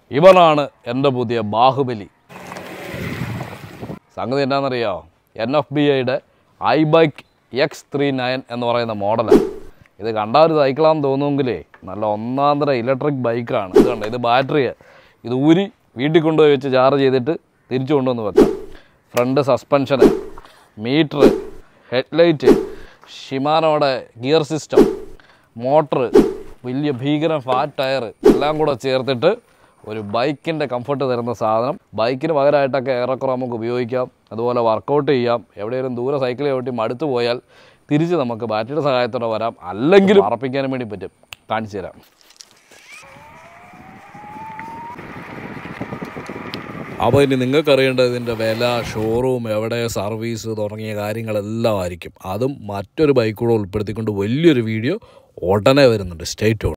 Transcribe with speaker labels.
Speaker 1: ഇവനാണ് എൻ്റെ പുതിയ ബാഹുബലി സംഗതി എന്നാണെന്നറിയോ എൻ എഫ് ബി ഐയുടെ I bike X three nine എന്ന് പറയുന്ന മോഡലാണ് ഇത് കണ്ടാൽ ഒരു സൈക്കിളാന്ന് തോന്നുമെങ്കിലേ നല്ല ഒന്നാം തരം ഇലക്ട്രിക് ബൈക്കാണ് ഇത് കണ്ടോ ഇത് ബാറ്ററി ഇത് ഊരി വീട്ടിൽ കൊണ്ടുപോയി വെച്ച് ചാർജ് ചെയ്തിട്ട് തിരിച്ചു കൊണ്ടുവന്ന് വെക്കാം ഫ്രണ്ട് സസ്പെൻഷന് മീറ്റർ ഹെഡ്ലൈറ്റ് ഷിമാനോടെ ഗിയർ സിസ്റ്റം മോട്ടർ വലിയ ഭീകരം ഫാറ്റ് ടയർ എല്ലാം കൂടെ ചേർത്തിട്ട് ഒരു ബൈക്കിൻ്റെ കംഫർട്ട് തരുന്ന സാധനം ബൈക്കിന് പകരമായിട്ടൊക്കെ ഏറെക്കുറെ നമുക്ക് ഉപയോഗിക്കാം അതുപോലെ വർക്കൗട്ട് ചെയ്യാം എവിടെയെങ്കിലും ദൂരെ സൈക്കിൾ ചവിട്ടി മടുത്തു പോയാൽ തിരിച്ച് നമുക്ക് ബാറ്ററിയുടെ സഹായത്തോടെ വരാം അല്ലെങ്കിൽ ഉറപ്പിക്കാനും വേണ്ടി പറ്റും കാണിച്ചു തരാം അപ്പോൾ ഇനി നിങ്ങൾക്ക് അറിയേണ്ടത് ഇതിൻ്റെ വില ഷോറൂം എവിടെ സർവീസ് തുടങ്ങിയ കാര്യങ്ങളെല്ലാം ആയിരിക്കും അതും മറ്റൊരു ബൈക്ക് കൂടെ ഉൾപ്പെടുത്തിക്കൊണ്ട് വലിയൊരു വീഡിയോ ഉടനെ വരുന്നുണ്ട് സ്റ്റേറ്റ്